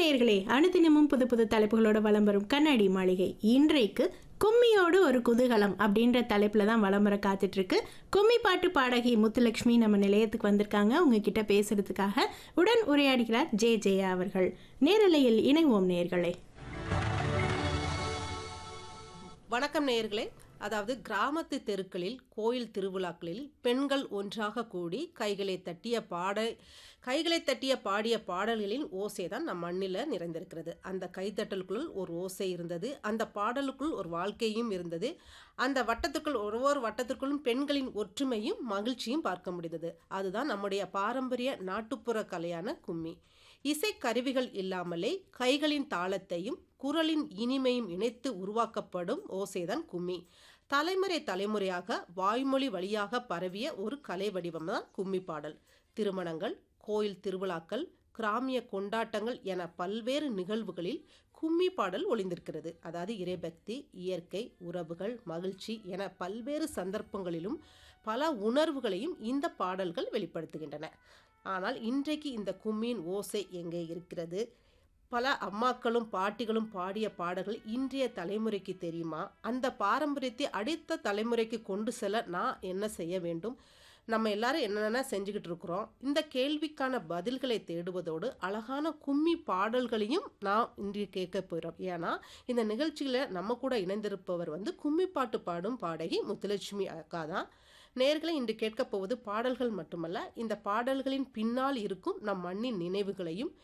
நேயர்களே அனுதினமும் புது புது தலைப்புகளோட வலம் வரும் கண்ணாடி மாளிகை இன்றைக்கு கும்மியோடு ஒரு குதூகலம் அப்படின்ற தலைப்பில் தான் வலம் வர காத்துட்டு இருக்கு கும்மி பாட்டு பாடகி முத்துலட்சுமி நம்ம நிலையத்துக்கு வந்திருக்காங்க உங்ககிட்ட பேசுறதுக்காக உடன் உரையாடுகிறார் ஜே ஜெயா அவர்கள் நேரலையில் இணைவோம் நேயர்களே வணக்கம் நேயர்களே அதாவது கிராமத்து தெருக்களில் கோயில் திருவிழாக்களில் பெண்கள் ஒன்றாக கூடி கைகளை தட்டிய பாட கைகளை தட்டிய பாடிய பாடல்களின் ஓசை தான் நம் மண்ணில் நிறைந்திருக்கிறது அந்த கைத்தட்டலுக்குள் ஒரு ஓசை இருந்தது அந்த பாடலுக்குள் ஒரு வாழ்க்கையும் இருந்தது அந்த வட்டத்துக்குள் ஒரு ஒரு வட்டத்திற்குள்ளும் பெண்களின் ஒற்றுமையும் மகிழ்ச்சியும் பார்க்க முடிந்தது அதுதான் நம்முடைய பாரம்பரிய நாட்டுப்புற கலையான கும்மி இசைக்கருவிகள் இல்லாமலே கைகளின் தாளத்தையும் குரலின் இனிமையும் இணைத்து உருவாக்கப்படும் ஓசைதான் கும்மி தலைமுறை தலைமுறையாக வாய்மொழி வழியாக பரவிய ஒரு கலை வடிவம் தான் கும்மி பாடல் திருமணங்கள் கோயில் திருவிழாக்கள் கிராமிய கொண்டாட்டங்கள் என பல்வேறு நிகழ்வுகளில் கும்மி பாடல் ஒளிந்திருக்கிறது அதாவது இறைபக்தி இயற்கை உறவுகள் மகிழ்ச்சி என பல்வேறு சந்தர்ப்பங்களிலும் பல உணர்வுகளையும் இந்த பாடல்கள் வெளிப்படுத்துகின்றன ஆனால் இன்றைக்கு இந்த கும்மியின் ஓசை எங்கே இருக்கிறது பல அம்மாக்களும் பாட்டிகளும் பாடிய பாடல்கள் இன்றைய தலைமுறைக்கு தெரியுமா அந்த பாரம்பரியத்தை அடுத்த தலைமுறைக்கு கொண்டு செல்ல நான் என்ன செய்ய வேண்டும் நம்ம எல்லாரும் என்னென்ன செஞ்சுக்கிட்டு இருக்கிறோம் இந்த கேள்விக்கான பதில்களை தேடுவதோடு அழகான கும்மி பாடல்களையும் நான் இன்று கேட்க போகிறோம் ஏன்னா இந்த நிகழ்ச்சியில் நம்ம கூட இணைந்திருப்பவர் வந்து கும்மி பாட்டு பாடும் பாடகி முத்துலட்சுமி அக்கா தான் நேர்களை இன்று கேட்கப் போவது பாடல்கள் மட்டுமல்ல இந்த பாடல்களின் பின்னால் இருக்கும் நம் மண்ணின் நினைவுகளையும்